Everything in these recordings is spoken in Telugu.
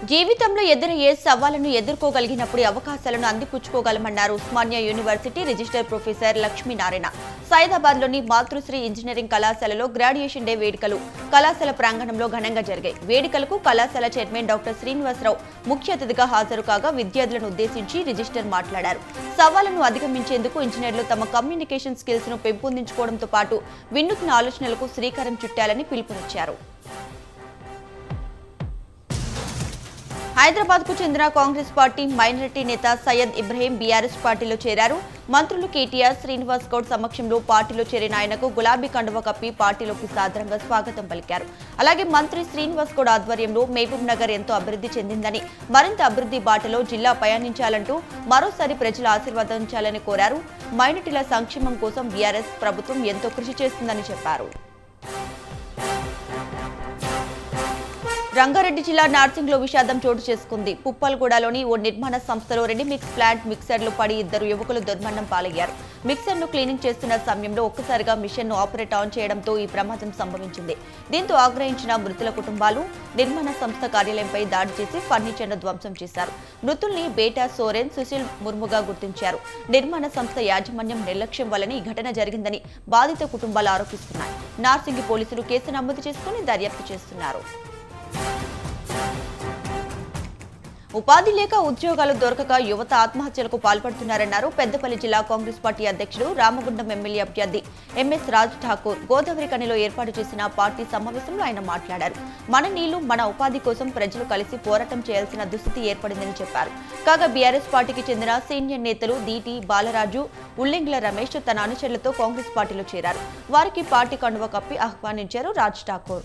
జీవితంలో ఎదురయ్యే సవాళ్లను ఎదుర్కోగలిగినప్పుడు అవకాశాలను అందిపుచ్చుకోగలమన్నారు Osmania university register professor Lakshminarayana సైదాబాద్లోని మాతృశ్రీ ఇంజనీరింగ్ కళాశాలలో గ్రాడ్యుయేషన్ డే వేడుకలు కళాశాల ప్రాంగణంలో ఘనంగా జరిగాయి వేడుకలకు కళాశాల చైర్మన్ డాక్టర్ శ్రీనివాసరావు ముఖ్య అతిథిగా హాజరు కాగా విద్యార్థులను ఉద్దేశించి రిజిస్టర్ మాట్లాడారు సవాళ్లను అధిగమించేందుకు ఇంజనీర్లు తమ కమ్యూనికేషన్ స్కిల్స్ ను పెంపొందించుకోవడంతో పాటు వినూత్న ఆలోచనలకు శ్రీకారం చుట్టాలని పిలుపునిచ్చారు హైదరాబాద్ కు చెందిన కాంగ్రెస్ పార్టీ మైనారిటీ నేత సయ్యద్ ఇబ్రహీం బీఆర్ఎస్ పార్టీలో చేరారు మంత్రులు కేటీఆర్ శ్రీనివాస్ గౌడ్ సమక్షంలో పార్టీలో చేరిన ఆయనకు గులాబీ కండువ కప్పి పార్టీలోకి సాదరంగా స్వాగతం పలికారు అలాగే మంత్రి శ్రీనివాస్ గౌడ్ ఆధ్వర్యంలో మహబూబ్ నగర్ ఎంతో అభివృద్ధి చెందిందని మరింత అభివృద్ధి బాటలో జిల్లా పయనించాలంటూ మరోసారి ప్రజల ఆశీర్వదించాలని కోరారు మైనారిటీల సంక్షేమం కోసం బీఆర్ఎస్ ప్రభుత్వం ఎంతో కృషి చేస్తుందని చెప్పారు రంగారెడ్డి జిల్లా నార్సింగ్లో విషాదం చోటు చేసుకుంది పుప్పల్గూడలోని ఓ నిర్మాణ సంస్థలో రెడీ మిక్స్ ప్లాంట్ మిక్సర్లు పడి ఇద్దరు యువకులు దుర్మరణం పాలయ్యారు మిక్సర్ను క్లీనింగ్ చేస్తున్న సమయంలో ఒక్కసారిగా మిషన్ను ఆపరేట్ ఆన్ చేయడంతో ఈ ప్రమాదం సంభవించింది దీంతో ఆగ్రహించిన మృతుల కుటుంబాలు నిర్మాణ సంస్థ కార్యాలయంపై దాడి చేసి ఫర్నిచర్ను ధ్వంసం చేశారు మృతుల్ని బేటా సోరెన్ సుశీల్ ముర్ముగా గుర్తించారు నిర్మాణ సంస్థ యాజమాన్యం నిర్లక్ష్యం వల్లనే ఈ ఘటన జరిగిందని బాధిత కుటుంబాలు ఆరోపిస్తున్నాయి నార్సింగి పోలీసులు కేసు నమోదు చేసుకుని దర్యాప్తు చేస్తున్నారు ఉపాధి లేక ఉద్యోగాలు దొరకక యువత ఆత్మహత్యలకు పాల్పడుతున్నారన్నారు పెద్దపల్లి జిల్లా కాంగ్రెస్ పార్టీ అధ్యక్షుడు రామగుండం ఎమ్మెల్యే అభ్యర్థి ఎంఎస్ రాజ్ ఠాకూర్ గోదావరి కనిలో ఏర్పాటు చేసిన పార్టీ సమావేశంలో ఆయన మాట్లాడారు మన నీళ్లు మన ఉపాధి కోసం ప్రజలు కలిసి పోరాటం చేయాల్సిన దుస్థితి ఏర్పడిందని చెప్పారు కాగా బీఆర్ఎస్ పార్టీకి చెందిన సీనియర్ నేతలు దీటి బాలరాజు ఉల్లెంగ్ల రమేష్ తన అనుచరులతో కాంగ్రెస్ పార్టీలో చేరారు వారికి పార్టీ కండువ కప్పి ఆహ్వానించారు రాజ్ ఠాకూర్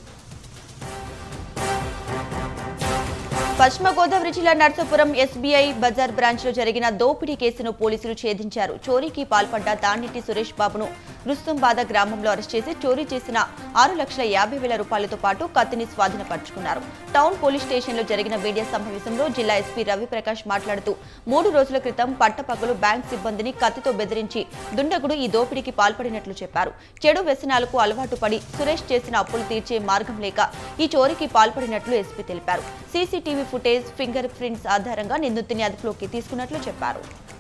పశ్చిమ గోదావరి జిల్లా నర్సాపురం ఎస్బీఐ బజార్ బ్రాంచ్ లో జరిగిన దోపిడీ కేసును పోలీసులు ఛేదించారు చోరీకి పాల్పడ్డ తాన్నిటి సురేష్ బాబును రుస్తుంబాద గ్రామంలో అరెస్ట్ చేసి చోరీ చేసిన ఆరు లక్షల యాభై వేల రూపాయలతో పాటు కత్తిని స్వాధీనపరుచుకున్నారు టౌన్ పోలీస్ స్టేషన్లో జరిగిన మీడియా సమావేశంలో జిల్లా ఎస్పీ రవిప్రకాష్ మాట్లాడుతూ మూడు రోజుల క్రితం పట్టపగలు బ్యాంక్ సిబ్బందిని కత్తితో బెదిరించి దుండగుడు ఈ దోపిడీకి పాల్పడినట్లు చెప్పారు చెడు వ్యసనాలకు అలవాటు పడి సురేష్ చేసిన అప్పులు తీర్చే మార్గం లేక ఈ చోరీకి పాల్పడినట్లు ఎస్పీ తెలిపారు సీసీటీవీ ఫుటేజ్ ఫింగర్ ప్రింట్స్ ఆధారంగా నిందితుని అదుపులోకి తీసుకున్నట్లు చెప్పారు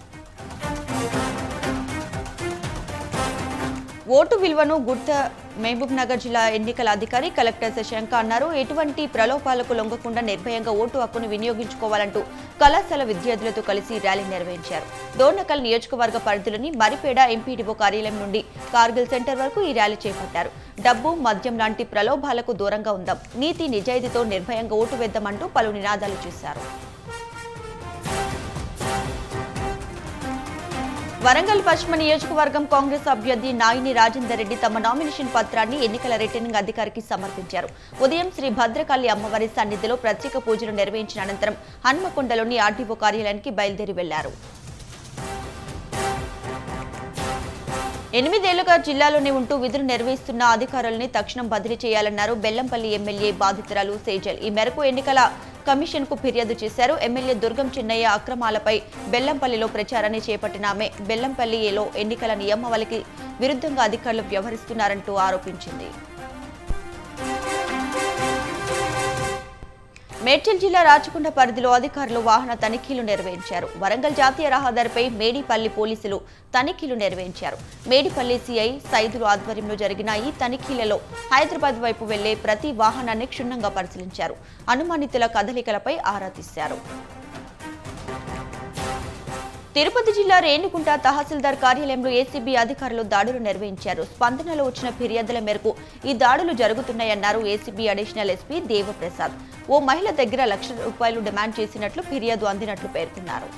ఓటు విలువను గుర్త మహబూబ్ నగర్ జిల్లా ఎన్నికల అధికారి కలెక్టర్ శశాంక అన్నారు ఎటువంటి ప్రలోభాలకు లొంగకుండా నిర్భయంగా ఓటు హక్కును వినియోగించుకోవాలంటూ కళాశాల విద్యార్థులతో కలిసి ర్యాలీ నిర్వహించారు దోర్నకల్ నియోజకవర్గ పరిధిలోని మరిపేడ ఎంపీడీఓ కార్యాలయం నుండి కార్గిల్ సెంటర్ వరకు ఈ ర్యాలీ చేపట్టారు డబ్బు మద్యం లాంటి ప్రలోభాలకు దూరంగా ఉందాం నీతి నిజాయితీతో నిర్భయంగా ఓటు వేద్దామంటూ పలు నినాదాలు చేశారు వరంగల్ పశ్చిమ నియోజకవర్గం కాంగ్రెస్ అభ్యర్థి నాయిని రాజేందర్ రెడ్డి తమ నామినేషన్ పత్రాన్ని ఎన్నికల రిటర్నింగ్ అధికారికి సమర్పించారు ఉదయం శ్రీ భద్రకాళి అమ్మవారి సన్నిధిలో ప్రత్యేక పూజలు నిర్వహించిన అనంతరం హన్మకొండలోని ఆర్డీఓ కార్యాలయానికి బయలుదేరి వెళ్లారు ఎనిమిదేళ్లుగా జిల్లాలోనే ఉంటూ విధులు నిర్వహిస్తున్న అధికారులని తక్షణం బదిలీ చేయాలన్నారు బెల్లంపల్లి ఎమ్మెల్యే బాధితురాలు సేజల్ ఈ మేరకు ఎన్నికల కమిషన్ కు ఫిర్యాదు చేశారు ఎమ్మెల్యే దుర్గం చిన్నయ్య అక్రమాలపై బెల్లంపల్లిలో ప్రచారాన్ని చేపట్టిన ఆమె బెల్లంపల్లిలో ఎన్నికల నియమావళికి విరుద్ధంగా అధికారులు వ్యవహరిస్తున్నారంటూ ఆరోపించింది మేడ్చల్ జిల్లా రాచకొండ పరిధిలో అధికారులు వాహన తనిఖీలు నిర్వహించారు వరంగల్ జాతీయ రహదారిపై మేడిపల్లి పోలీసులు తనిఖీలు నిర్వహించారు మేడిపల్లి సిఐ సైదులు ఆధ్వర్యంలో జరిగిన ఈ తనిఖీలలో హైదరాబాద్ వైపు వెళ్లే ప్రతి వాహనాన్ని క్షుణ్ణంగా పరిశీలించారు అనుమానితుల కదలికలపై ఆరా తీశారు తిరుపతి జిల్లా రేణిగుంట తహసీల్దార్ కార్యాలయంలో ఏసీబీ అధికారులు దాడులు నిర్వహించారు స్పందనలో వచ్చిన ఫిర్యాదుల మేరకు ఈ దాడులు జరుగుతున్నాయన్నారు ఏసీబీ అడిషనల్ ఎస్పీ దేవప్రసాద్ ఓ మహిళ దగ్గర లక్ష రూపాయలు డిమాండ్ చేసినట్లు ఫిర్యాదు అందినట్లు పేర్కొన్నారు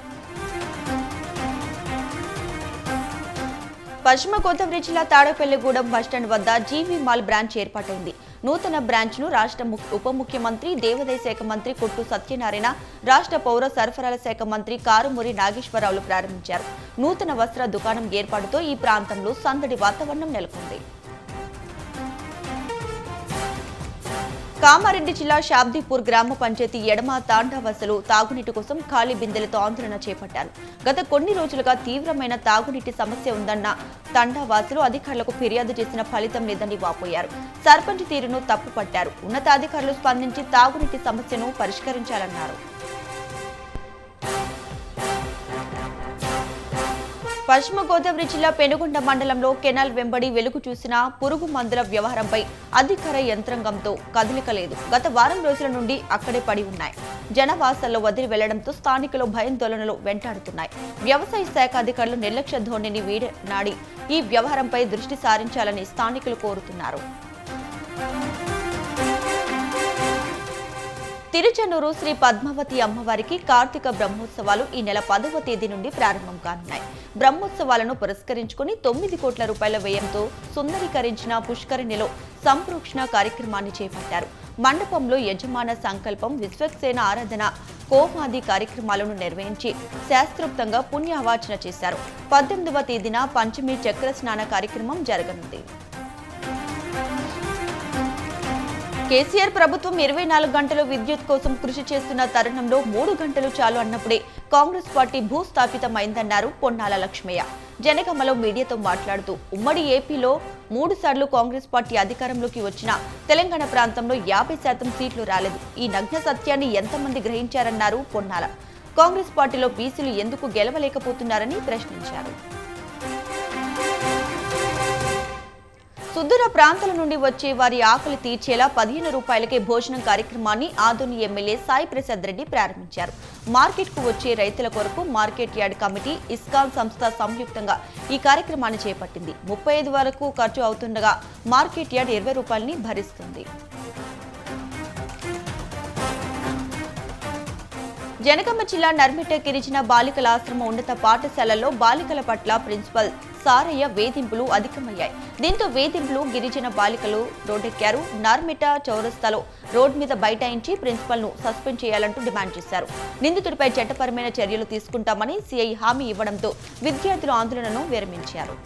పశ్చిమ గోదావరి జిల్లా తాడపల్లిగూడెం బస్టాండ్ వద్ద జీవీ మాల్ బ్రాంచ్ ఏర్పాటైంది నూతన బ్రాంచ్ ను రాష్ట్ర ము- ఉప ముఖ్యమంత్రి దేవాదాయ శాఖ మంత్రి కొట్టు సత్యనారాయణ రాష్ట్ర పౌర సరఫరాల శాఖ మంత్రి కారుమూరి నాగేశ్వరరావులు ప్రారంభించారు నూతన వస్త్ర దుకాణం ఏర్పాటుతో ఈ ప్రాంతంలో సందడి వాతావరణం నెలకొంది కామారెడ్డి జిల్లా షాబ్దీపూర్ గ్రామ పంచాయతీ ఎడమ తాండావసలు తాగునీటి కోసం ఖాళీ బిందెలతో ఆందోళన చేపట్టారు గత కొన్ని రోజులుగా తీవ్రమైన తాగునీటి సమస్య ఉందన్న తండావాసులు అధికారులకు ఫిర్యాదు చేసిన ఫలితం లేదని వాపోయారు సర్పంచ్ తీరును తప్పుపట్టారు ఉన్నతాధికారులు స్పందించి తాగునీటి సమస్యను పరిష్కరించాలన్నారు పశ్చిమ గోదావరి జిల్లా పెనుగొండ మండలంలో కెనాల్ వెంబడి వెలుగు చూసిన పురుగు మందుల వ్యవహారంపై అధికార యంత్రాంగంతో కదలిక లేదు గత వారం రోజుల నుండి అక్కడే పడి ఉన్నాయి జనవాసాల్లో వదిలి వెళ్లడంతో స్థానికులు భయాందోళనలు వెంటాడుతున్నాయి వ్యవసాయ శాఖ అధికారులు నిర్లక్ష్య ధోరణిని వీడనాడి ఈ వ్యవహారంపై దృష్టి సారించాలని స్థానికులు కోరుతున్నారు తిరుచనూరు శ్రీ పద్మావతి అమ్మవారికి కార్తీక బ్రహ్మోత్సవాలు ఈ నెల పదవ తేదీ నుండి ప్రారంభం కానున్నాయి బ్రహ్మోత్సవాలను పురస్కరించుకుని తొమ్మిది కోట్ల రూపాయల వ్యయంతో సుందరీకరించిన పుష్కరిణిలో సంప్రోక్షణ కార్యక్రమాన్ని చేపట్టారు మండపంలో యజమాన సంకల్పం విశ్వక్సేన ఆరాధన కోమాది కార్యక్రమాలను నిర్వహించి శాస్త్రోక్తంగా పుణ్యావాచన చేశారు పద్దెనిమిదవ తేదీన పంచమి చక్ర స్నాన కార్యక్రమం జరగనుంది కేసీఆర్ ప్రభుత్వం ఇరవై నాలుగు గంటలు విద్యుత్ కోసం కృషి చేస్తున్న తరుణంలో మూడు గంటలు చాలు అన్నప్పుడే కాంగ్రెస్ పార్టీ భూస్థాపితమైందన్నారు పొన్నాల లక్ష్మయ్య జనగమలో మీడియాతో మాట్లాడుతూ ఉమ్మడి ఏపీలో మూడు సార్లు కాంగ్రెస్ పార్టీ అధికారంలోకి వచ్చిన తెలంగాణ ప్రాంతంలో యాభై శాతం సీట్లు రాలేదు ఈ నగ్న సత్యాన్ని ఎంతమంది గ్రహించారన్నారు పొన్నాల కాంగ్రెస్ పార్టీలో బీసీలు ఎందుకు గెలవలేకపోతున్నారని ప్రశ్నించారు సుదూర ప్రాంతాల నుండి వచ్చే వారి ఆకలి తీర్చేలా పదిహేను రూపాయలకే భోజనం కార్యక్రమాన్ని ఆదోని ఎమ్మెల్యే సాయి ప్రసాద్ రెడ్డి ప్రారంభించారు మార్కెట్ కు వచ్చే రైతుల కొరకు మార్కెట్ యార్డ్ కమిటీ ఇస్కాన్ సంస్థ సంయుక్తంగా ఈ కార్యక్రమాన్ని చేపట్టింది ముప్పై ఐదు వరకు ఖర్చు అవుతుండగా మార్కెట్ యార్డ్ ఇరవై రూపాయలని భరిస్తుంది జనగామ జిల్లా నర్మిట గిరిజన బాలికల ఆశ్రమ ఉన్నత పాఠశాలలో బాలికల పట్ల ప్రిన్సిపల్ సారయ్య వేధింపులు అధికమయ్యాయి దీంతో వేధింపులు గిరిజన బాలికలు రోడ్డెక్కారు నర్మిట చౌరస్తాలో రోడ్ మీద బైఠాయించి ప్రిన్సిపల్ ను సస్పెండ్ చేయాలంటూ డిమాండ్ చేశారు నిందితుడిపై చట్టపరమైన చర్యలు తీసుకుంటామని సీఐ హామీ ఇవ్వడంతో విద్యార్థులు ఆందోళనను విరమించారు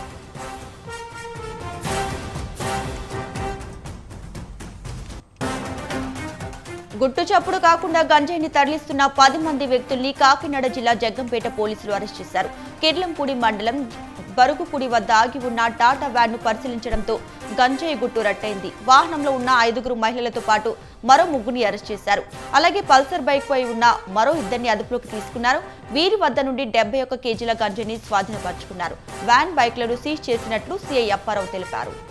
గుట్టు చప్పుడు కాకుండా గంజాయిని తరలిస్తున్న పది మంది వ్యక్తుల్ని కాకినాడ జిల్లా జగ్గంపేట పోలీసులు అరెస్ట్ చేశారు కిర్లంపూడి మండలం బరుగుపూడి వద్ద ఆగి ఉన్న టాటా వ్యాన్ ను పరిశీలించడంతో గంజాయి గుట్టు రట్టయింది వాహనంలో ఉన్న ఐదుగురు మహిళలతో పాటు మరో ముగ్గురిని అరెస్ట్ చేశారు అలాగే పల్సర్ బైక్ పై ఉన్న మరో ఇద్దరిని అదుపులోకి తీసుకున్నారు వీరి వద్ద నుండి డెబ్బై ఒక్క కేజీల గంజాయిని స్వాధీనపరుచుకున్నారు వ్యాన్ బైక్లను సీజ్ చేసినట్లు సీఐ అప్పారావు తెలిపారు